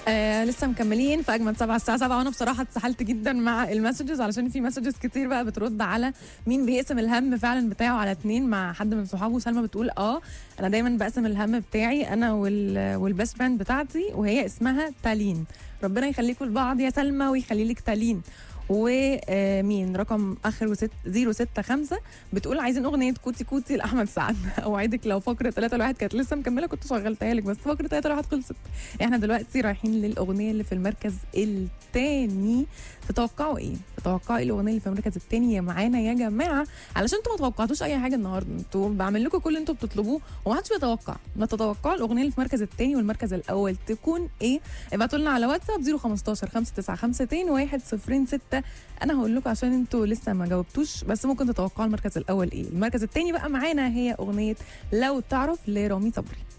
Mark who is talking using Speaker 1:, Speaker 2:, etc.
Speaker 1: آه لسه مكملين في اجمل سبعة الساعه 7 وانا بصراحه اتسحلت جدا مع المسجز علشان في مسجز كتير بقى بترد على مين بيقسم الهم فعلا بتاعه على اتنين مع حد من صحابه سلمى بتقول اه انا دايما بقسم الهم بتاعي انا وال والبيست فريند بتاعتي وهي اسمها تالين ربنا يخليكم لبعض يا سلمى ويخلي لك تالين ومين رقم اخر 065 بتقول عايزين اغنيه كوتي كوتي لاحمد سعد اوعدك لو فقره 3 الواحد كانت لسه مكمله كنت شغلتها لك بس فقره 3 الواحد خلصت احنا دلوقتي رايحين للاغنيه اللي في المركز الثاني تتوقعوا ايه تتوقعوا ايه الاغنيه اللي في المركز الثاني معانا يا جماعه علشان انتوا ما توقعتوش اي حاجه النهارده انتوا بعمل لكم كل اللي انتوا بتطلبوه ومحدش بيتوقع ما تتوقعوا الاغنيه اللي في المركز الثاني والمركز الاول تكون ايه ابعتوا لنا على واتساب 015 595 106 انا هقول لكم عشان انتوا لسه ما جاوبتوش بس ممكن تتوقعوا المركز الاول ايه المركز الثاني بقى معانا هي اغنيه لو تعرف لرامي صبري